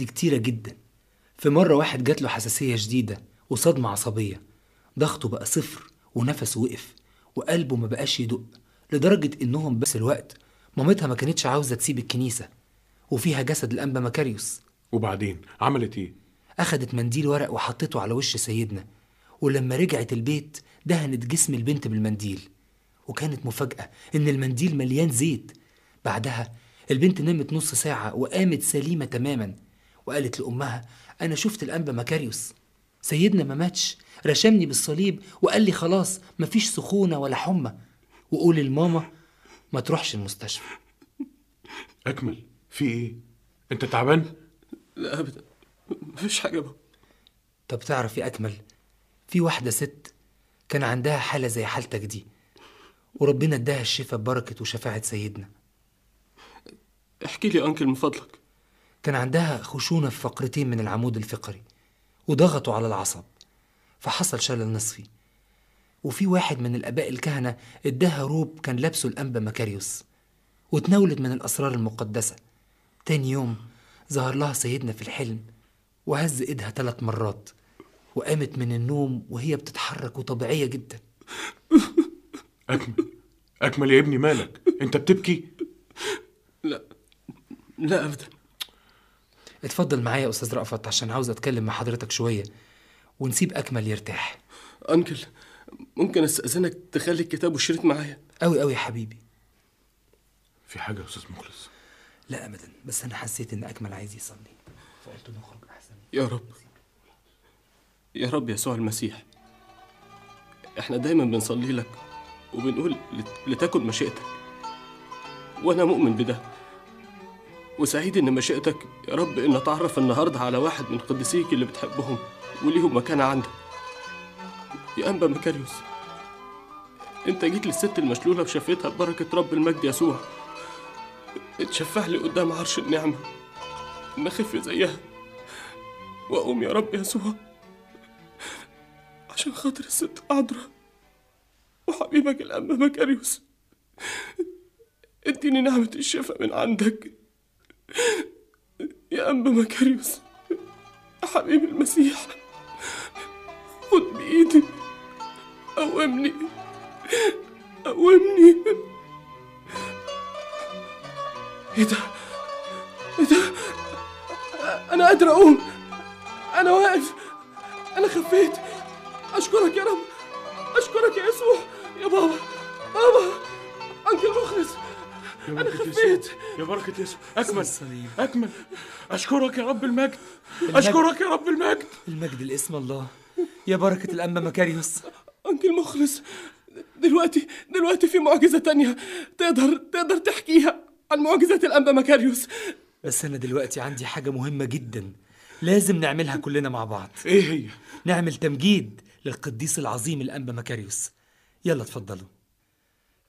دي كتيرة جدا في مرة واحد جات له حساسية شديدة وصدمة عصبية ضغطه بقى صفر ونفسه وقف وقلبه ما بقاش يدق لدرجة إنهم بس الوقت مامتها ما كانتش عاوزة تسيب الكنيسة وفيها جسد الأنبا مكاريوس وبعدين عملت ايه أخدت منديل ورق وحطته على وش سيدنا ولما رجعت البيت دهنت جسم البنت بالمنديل وكانت مفاجأة إن المنديل مليان زيت بعدها البنت نامت نص ساعة وقامت سليمة تماما وقالت لأمها أنا شفت الأنبا مكاريوس سيدنا ما ماتش رشمني بالصليب وقال لي خلاص مفيش سخونة ولا حمى وقول لماما ما تروحش المستشفى اكمل في ايه انت تعبان لا ابدا مفيش حاجه بابا طب تعرف يا أكمل في واحدة ست كان عندها حالة زي حالتك دي وربنا اداها الشفاء ببركة وشفاعة سيدنا احكي لي انكل من فضلك كان عندها خشونة في فقرتين من العمود الفقري وضغطوا على العصب فحصل شلل نصفي وفي واحد من الآباء الكهنة اداها روب كان لابسه الأنبا مكاريوس وتناولت من الأسرار المقدسة تاني يوم ظهر لها سيدنا في الحلم وهز إيدها ثلاث مرات وقامت من النوم وهي بتتحرك وطبيعية جدا اكمل اكمل يا ابني مالك انت بتبكي لا لا ابدا اتفضل معايا يا أستاذ رأفت عشان عاوز أتكلم مع حضرتك شوية ونسيب أكمل يرتاح انكل ممكن استاذنك تخلي الكتاب والشريط معايا أوي أوي يا حبيبي في حاجه يا استاذ مخلص لا أبدا بس أنا حسيت إن أكمل عايز يصلي فقلت نخرج أحسن يا رب يا رب يسوع المسيح احنا دايما بنصلي لك وبنقول لت- لتكن مشيئتك وانا مؤمن بده وسعيد ان مشيئتك يا رب ان اتعرف النهارده على واحد من قديسيك اللي بتحبهم وليهم مكانه عندك يا انبا مكاريوس انت جيت للست المشلوله وشفيتها ببركه رب المجد يسوع اتشفع لي قدام عرش النعمه ان اخف زيها واقوم يا رب يسوع عشان خاطر الست العذراء وحبيبك الأنبا مكاريوس اديني نعمة الشفاء من عندك يا أنبا مكاريوس يا حبيب المسيح خد بإيدي قومني قومني ايه ده ايه ده انا قادر اقوم انا واقف انا خفيت اشكرك يا رب اشكرك يا يسوع يا بابا بابا انكل مخلص يا انا بركة خفيت يسوع يا بركة يسوع أكمل الصليب. أكمل أشكرك يا رب المجد أشكرك يا رب المجد المجد لاسم الله يا بركة الأنبا مكاريوس انكل مخلص دلوقتي دلوقتي في معجزة تانية تقدر تقدر تحكيها عن معجزة الأنبا مكاريوس بس أنا دلوقتي عندي حاجة مهمة جدا لازم نعملها كلنا مع بعض إيه هي نعمل تمجيد للقديس العظيم الأنبا مكاريوس يلا اتفضلوا